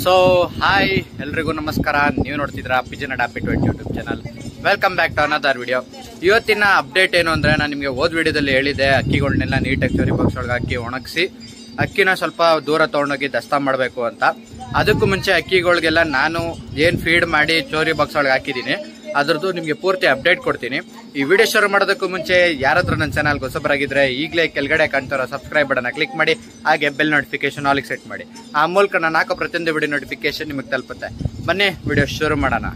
so hi ಎಲ್ರಿಗೂ ನಮಸ್ಕಾರ ನೀವು ನೋಡ್ತಿದ್ರ ಪಿಜನ್ ಡಾಪಿ twenty YouTube channel welcome back to another video ಇವತ್ತಿನ ಅಪ್ಡೇಟ್ ಏನು ಅಂದ್ರೆ ನಾನು ನಿಮಗೆ ಓದ್ ವಿಡಿಯೋದಲ್ಲಿ ಹೇಳಿದೆ ಅಕ್ಕಿಗಳನ್ನೆಲ್ಲ ನೀಟಾಗಿ ಚೋರಿ ಬಾಕ್ಸ್ ಒಳಗೆ ಹಾಕಿ ಒಣಗಿಸಿ ಅಕ್ಕಿನ ಸ್ವಲ್ಪ ದೂರ ತಗೊಂಡೋಗಿ ದಸ್ತಾ ಮಾಡಬೇಕು ಅಂತ ಅದಕ್ಕೂ ಮುಂಚೆ ಅಕ್ಕಿಗಳಿಗೆಲ್ಲ ನಾನು ಏನು ಫೀಡ್ ಮಾಡಿ ಚೋರಿ ಬಾಕ್ಸ್ ಒಳಗೆ ಹಾಕಿದ್ದೀನಿ ಅದ್ರದ್ದು ನಿಮಗೆ ಪೂರ್ತಿ ಅಪ್ಡೇಟ್ ಕೊಡ್ತೀನಿ ಈ ವಿಡಿಯೋ ಶುರು ಮಾಡೋದಕ್ಕೂ ಮುಂಚೆ ಯಾರಾದ್ರೂ ನನ್ನ ಚಾನಲ್ ಹೊಸಬರಾಗಿದ್ರೆ ಈಗಲೇ ಕೆಳಗಡೆ ಕಾಣ್ತಾರೋ ಸಬ್ಸ್ಕ್ರೈಬ್ ಬಟನ್ ಕ್ಲಿಕ್ ಮಾಡಿ ಹಾಗೆ ಬೆಲ್ ನೋಟಿಫಿಕೇಶನ್ ಆಲಿಗೆ ಸೆಟ್ ಮಾಡಿ ಆ ಮೂಲಕ ನಾನು ಹಾಕೋ ಪ್ರತಿಯೊಂದು ವಿಡಿಯೋ ನೋಟಿಫಿಕೇಶನ್ ನಿಮಗೆ ತಲುಪುತ್ತೆ ಬನ್ನಿ ವಿಡಿಯೋ ಶುರು ಮಾಡೋಣ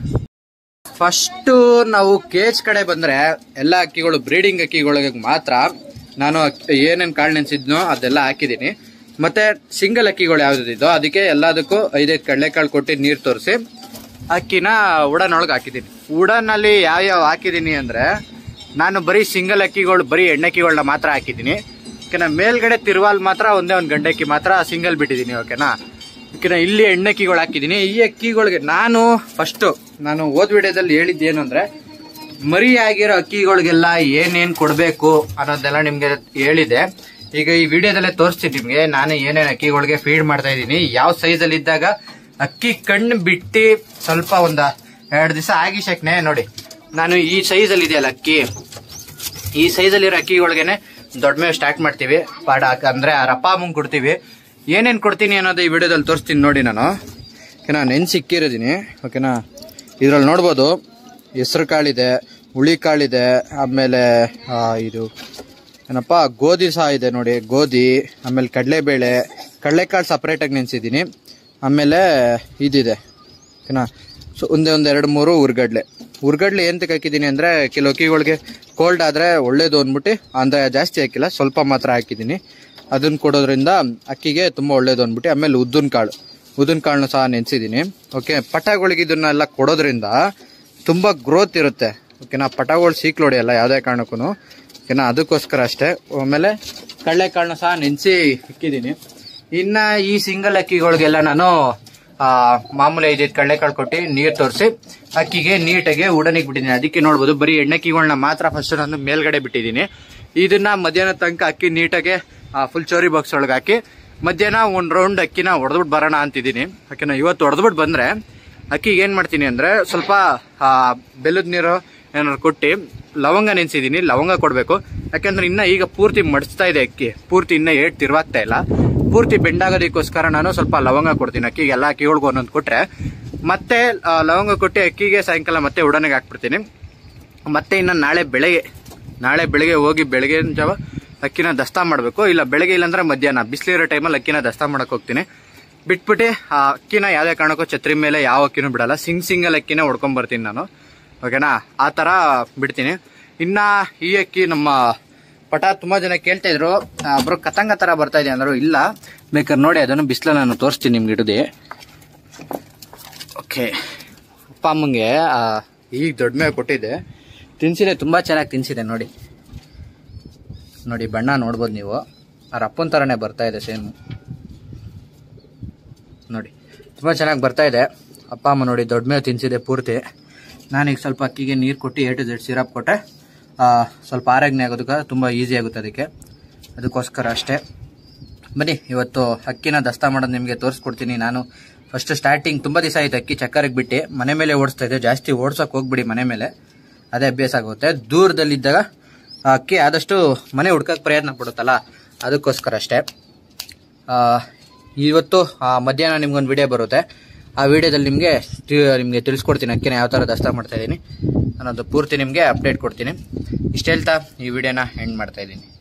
ಫಸ್ಟು ನಾವು ಕೇಜ್ ಕಡೆ ಬಂದ್ರೆ ಎಲ್ಲ ಅಕ್ಕಿಗಳು ಬ್ರೀಡಿಂಗ್ ಅಕ್ಕಿಗಳಿಗೆ ಮಾತ್ರ ನಾನು ಏನೇನು ಕಾಳು ನೆನ್ಸಿದ್ನೋ ಅದೆಲ್ಲ ಹಾಕಿದ್ದೀನಿ ಮತ್ತೆ ಸಿಂಗಲ್ ಅಕ್ಕಿಗಳು ಯಾವ್ದಿದ್ದೋ ಅದಕ್ಕೆ ಎಲ್ಲದಕ್ಕೂ ಐದೈದು ಕಡಲೆಕಾಳು ಕೊಟ್ಟು ನೀರು ತೋರಿಸಿ ಅಕ್ಕಿನ ಉಡನೊಳಗೆ ಹಾಕಿದ್ದೀನಿ ಉಡನಲ್ಲಿ ಯಾವ್ಯಾವ ಹಾಕಿದ್ದೀನಿ ಅಂದ್ರೆ ನಾನು ಬರೀ ಸಿಂಗಲ್ ಅಕ್ಕಿಗಳು ಬರೀ ಎಣ್ಣಕ್ಕಿಗಳನ್ನ ಮಾತ್ರ ಹಾಕಿದ್ದೀನಿ ಓಕೆನಾ ಮೇಲ್ಗಡೆ ತಿರುವಾಲ್ ಮಾತ್ರ ಒಂದೇ ಒಂದು ಗಂಡಕ್ಕಿ ಮಾತ್ರ ಸಿಂಗಲ್ ಬಿಟ್ಟಿದ್ದೀನಿ ಓಕೆನಾ ಓಕೆನಾ ಇಲ್ಲಿ ಎಣ್ಣಕ್ಕಿಗಳು ಹಾಕಿದ್ದೀನಿ ಈ ಅಕ್ಕಿಗಳಿಗೆ ನಾನು ಫಸ್ಟು ನಾನು ಓದ್ ವಿಡಿಯೋದಲ್ಲಿ ಹೇಳಿದ್ದೇನು ಅಂದ್ರೆ ಮರಿ ಆಗಿರೋ ಅಕ್ಕಿಗಳಿಗೆಲ್ಲ ಏನೇನ್ ಕೊಡಬೇಕು ಅನ್ನೋದೆಲ್ಲ ನಿಮ್ಗೆ ಹೇಳಿದೆ ಈಗ ಈ ವಿಡಿಯೋದಲ್ಲೇ ತೋರಿಸ್ತೀನಿ ನಿಮ್ಗೆ ನಾನು ಏನೇನ್ ಅಕ್ಕಿಗಳಿಗೆ ಫೀಡ್ ಮಾಡ್ತಾ ಇದ್ದೀನಿ ಯಾವ ಸೈಜ್ ಅಲ್ಲಿ ಇದ್ದಾಗ ಅಕ್ಕಿ ಕಣ್ಣು ಬಿಟ್ಟು ಸ್ವಲ್ಪ ಒಂದ ಎರಡು ದಿವಸ ಆಗಿ ಶಕ್ನೆ ನೋಡಿ ನಾನು ಈ ಸೈಜ್ ಅಲ್ಲಿ ಇದೆಯಲ್ಲ ಅಕ್ಕಿ ಈ ಸೈಜ್ ಅಲ್ಲಿರೋ ಅಕ್ಕಿಗಳಿಗೆನೆ ದೊಡ್ಡ ಮೇವು ಸ್ಟಾರ್ಟ್ ಮಾಡ್ತೀವಿ ಪಾಡ ಅಂದ್ರೆ ಆ ರಪ್ಪ ಮುಂಗ್ ಕೊಡ್ತೀವಿ ಏನೇನ್ ಕೊಡ್ತೀನಿ ಅನ್ನೋದು ಈ ವಿಡಿಯೋದಲ್ಲಿ ತೋರಿಸ್ತೀನಿ ನೋಡಿ ನಾನು ಓಕೆನಾ ನೆನ್ಸಿ ಇಕ್ಕಿರೋದೀನಿ ಓಕೆನಾ ಇದ್ರಲ್ಲಿ ನೋಡ್ಬೋದು ಹೆಸರು ಕಾಳಿದೆ ಹುಳಿ ಕಾಳಿದೆ ಆಮೇಲೆ ಆ, ಇದು ಏನಪ್ಪ ಗೋಧಿ ಸಹ ಇದೆ ನೋಡಿ ಗೋಧಿ ಆಮೇಲೆ ಕಡಲೆಬೇಳೆ ಕಡಲೆಕಾಳು ಸಪ್ರೇಟಾಗಿ ನೆನೆಸಿದ್ದೀನಿ ಆಮೇಲೆ ಇದಿದೆ ಓಕೆನಾ ಸೊ ಒಂದೇ ಒಂದು ಎರಡು ಮೂರು ಉರ್ಗಡ್ಲೆ ಉರ್ಗಡ್ಲೆ ಎಂತಕ್ಕೆ ಹಾಕಿದ್ದೀನಿ ಅಂದರೆ ಕೆಲವು ಅಕ್ಕಿಗಳಿಗೆ ಕೋಲ್ಡ್ ಆದರೆ ಒಳ್ಳೇದು ಅಂದ್ಬಿಟ್ಟು ಅಂದರೆ ಜಾಸ್ತಿ ಹಾಕಿಲ್ಲ ಸ್ವಲ್ಪ ಮಾತ್ರ ಹಾಕಿದ್ದೀನಿ ಅದನ್ನ ಕೊಡೋದ್ರಿಂದ ಅಕ್ಕಿಗೆ ತುಂಬ ಒಳ್ಳೇದು ಅಂದ್ಬಿಟ್ಟು ಆಮೇಲೆ ಉದ್ದಿನ ಕಾಳು ಉದ್ದಿನ ಕಾಳನ್ನು ಸಹ ನೆನೆಸಿದ್ದೀನಿ ಓಕೆ ಪಟಗಳಿಗೆ ಇದನ್ನೆಲ್ಲ ಕೊಡೋದ್ರಿಂದ ತುಂಬ ಗ್ರೋತ್ ಇರುತ್ತೆ ಓಕೆನಾ ಪಟಗಳು ಸೀಕ್ಲು ಹೊಡೆಯಲ್ಲ ಯಾವುದೇ ಕಾರಣಕ್ಕೂ ಓಕೆನಾ ಅದಕ್ಕೋಸ್ಕರ ಅಷ್ಟೇ ಆಮೇಲೆ ಕಡಲೆಕಾಳನ್ನ ಸಹ ನೆನೆಸಿ ಇಕ್ಕಿದ್ದೀನಿ ಇನ್ನ ಈ ಸಿಂಗಲ್ ಅಕ್ಕಿಗಳಿಗೆಲ್ಲ ನಾನು ಆ, ಮಾಮೂಲಿ ಐದೈದು ಕಡಲೆಕಾಳು ಕೊಟ್ಟು ನೀರು ತೋರಿಸಿ ಅಕ್ಕಿಗೆ ನೀಟಾಗಿ ಉಡನಿಗೆ ಬಿಟ್ಟಿದ್ದೀನಿ ಅದಕ್ಕೆ ನೋಡ್ಬೋದು ಬರೀ ಎಣ್ಣೆಕ್ಕಿಗಳನ್ನ ಮಾತ್ರ ಫಸ್ಟ್ ನಾನು ಮೇಲ್ಗಡೆ ಬಿಟ್ಟಿದ್ದೀನಿ ಇದನ್ನ ಮಧ್ಯಾಹ್ನ ತನಕ ಅಕ್ಕಿ ನೀಟಾಗಿ ಫುಲ್ ಚೋರಿ ಬಾಕ್ಸ್ ಒಳಗೆ ಹಾಕಿ ಮಧ್ಯಾಹ್ನ ಒಂದು ರೌಂಡ್ ಅಕ್ಕಿನ ಹೊಡೆದ್ಬಿಟ್ಟು ಬರೋಣ ಅಂತಿದ್ದೀನಿ ಓಕೆನಾ ಇವತ್ತು ಹೊಡೆದ್ಬಿಟ್ಟು ಬಂದ್ರೆ ಅಕ್ಕಿಗೆ ಏನು ಮಾಡ್ತೀನಿ ಅಂದರೆ ಸ್ವಲ್ಪ ಬೆಲ್ಲದ ನೀರು ಏನಾದ್ರು ಕೊಟ್ಟು ಲವಂಗ ನೆನೆಸಿದ್ದೀನಿ ಲವಂಗ ಕೊಡಬೇಕು ಯಾಕಂದ್ರೆ ಇನ್ನ ಈಗ ಪೂರ್ತಿ ಮಡಿಸ್ತಾ ಇದೆ ಅಕ್ಕಿ ಪೂರ್ತಿ ಇನ್ನ ಏಟ್ ತಿರುವಾಗ್ತಾ ಇಲ್ಲ ಪೂರ್ತಿ ಬೆಂಡಾಗೋದಕ್ಕೋಸ್ಕರ ನಾನು ಸ್ವಲ್ಪ ಲವಂಗ ಕೊಡ್ತೀನಿ ಅಕ್ಕಿಗೆ ಎಲ್ಲ ಅಕ್ಕಿಗಳಿಗೂ ಒಂದೊಂದು ಕೊಟ್ರೆ ಮತ್ತೆ ಆ, ಲವಂಗ ಕೊಟ್ಟು ಅಕ್ಕಿಗೆ ಸಾಯಂಕಾಲ ಮತ್ತೆ ಉಡನೆಗೆ ಹಾಕ್ಬಿಡ್ತೀನಿ ಮತ್ತೆ ಇನ್ನು ನಾಳೆ ಬೆಳಗ್ಗೆ ನಾಳೆ ಬೆಳಗ್ಗೆ ಹೋಗಿ ಬೆಳಗ್ಗೆ ಜಾವ ಅಕ್ಕಿನ ದಸ್ತಾ ಮಾಡಬೇಕು ಇಲ್ಲ ಬೆಳಗ್ಗೆ ಇಲ್ಲಾಂದ್ರೆ ಮಧ್ಯಾಹ್ನ ಬಿಸಿಲಿರೋ ಟೈಮಲ್ಲಿ ಅಕ್ಕಿನ ದಸ್ತಾ ಮಾಡಕ್ ಹೋಗ್ತೀನಿ ಬಿಟ್ಬಿಟ್ಟು ಆ ಅಕ್ಕಿನ ಯಾವುದೇ ಕಾರಣಕ್ಕೂ ಛತ್ರಿ ಮೇಲೆ ಯಾವ ಅಕ್ಕಿನೂ ಬಿಡಲ್ಲ ಸಿಂಗ್ ಸಿಂಗಲ್ ಅಕ್ಕಿನೇ ಹೊಡ್ಕೊಂಡ್ ಬರ್ತೀನಿ ನಾನು ಓಕೆನಾ ಆ ಥರ ಬಿಡ್ತೀನಿ ಇನ್ನ ಈ ಅಕ್ಕಿ ನಮ್ಮ ಪಟ ತುಂಬಾ ಜನ ಕೇಳ್ತಾ ಇದ್ರು ಆ, ಬ್ರೋ ಕತಂಗ ತರ ಬರ್ತಾ ಇದೆ ಅಂದ್ರು ಇಲ್ಲ ಬೇಕಾದ್ರೆ ನೋಡಿ ಅದನ್ನು ಬಿಸಿಲ ನಾನು ತೋರಿಸ್ತೀನಿ ನಿಮ್ಗೆ ಇಡದೆ ಓಕೆ ಅಪ್ಪ ಅಮ್ಮಂಗೆ ಆ, ಈಗ ದೊಡ್ಡ ಮೇವು ಕೊಟ್ಟಿದ್ದೆ ತಿನ್ಸಿದೆ ತುಂಬಾ ಚೆನ್ನಾಗಿ ತಿನ್ಸಿದೆ ನೋಡಿ ನೋಡಿ ಬಣ್ಣ ನೋಡ್ಬೋದು ನೀವು ಅವ್ರ ಅಪ್ಪನ ಥರನೇ ಬರ್ತಾ ಇದೆ ಸೇಮ್ ನೋಡಿ ತುಂಬ ಚೆನ್ನಾಗಿ ಬರ್ತಾ ಇದೆ ಅಪ್ಪ ಅಮ್ಮ ನೋಡಿ ದೊಡ್ಡ ಮೇವು ತಿನ್ಸಿದೆ ಪೂರ್ತಿ ನಾನೀಗ ಸ್ವಲ್ಪ ಅಕ್ಕಿಗೆ ನೀರು ಕೊಟ್ಟು ಏ ಟು ಜೆಡ್ ಸಿರಪ್ ಕೊಟ್ಟೆ ಆ, ಸ್ವಲ್ಪ ಆರೋಗ್ಯ ಆಗೋದಕ್ಕೆ ತುಂಬ ಈಸಿ ಆಗುತ್ತೆ ಅದಕ್ಕೆ ಅದಕ್ಕೋಸ್ಕರ ಅಷ್ಟೇ ಬನ್ನಿ ಇವತ್ತು ಅಕ್ಕಿನ ದಸ್ತಾ ಮಾಡೋದು ನಿಮಗೆ ತೋರಿಸ್ಕೊಡ್ತೀನಿ ನಾನು ಫಸ್ಟ್ ಸ್ಟಾರ್ಟಿಂಗ್ ತುಂಬ ದಿವಸ ಆಯ್ತು ಅಕ್ಕಿ ಚಕ್ಕರಿಗೆ ಬಿಟ್ಟು ಮನೆ ಮೇಲೆ ಓಡಿಸ್ತಾ ಇದ್ದೆ ಜಾಸ್ತಿ ಓಡ್ಸೋಕೆ ಹೋಗ್ಬಿಡಿ ಮನೆ ಮೇಲೆ ಅದೇ ಅಭ್ಯಾಸ ಆಗುತ್ತೆ ದೂರದಲ್ಲಿದ್ದಾಗ ಆ ಅಕ್ಕಿ ಆದಷ್ಟು ಮನೆ ಹುಡ್ಕಕ್ಕೆ ಪ್ರಯತ್ನ ಪಡುತ್ತಲ್ಲ ಅದಕ್ಕೋಸ್ಕರ ಅಷ್ಟೇ ಆ, ಇವತ್ತು ಆ, ಮಧ್ಯಾಹ್ನ ನಿಮ್ಗೊಂದು ವಿಡಿಯೋ ಬರುತ್ತೆ ಆ ವಿಡಿಯೋದಲ್ಲಿ ನಿಮಗೆ ನಿಮಗೆ ತಿಳಿಸ್ಕೊಡ್ತೀನಿ ಅಕ್ಕಿನ ಯಾವ ಥರ ದಸ್ತಾ ಮಾಡ್ತಾ ಇದ್ದೀನಿ ಅನ್ನೋದು ಪೂರ್ತಿ ನಿಮಗೆ ಅಪ್ಡೇಟ್ ಕೊಡ್ತೀನಿ ಇಷ್ಟು ಹೇಳ್ತಾ ಈ ವಿಡಿಯೋನ ಎಂಡ್ ಮಾಡ್ತಾ ಇದ್ದೀನಿ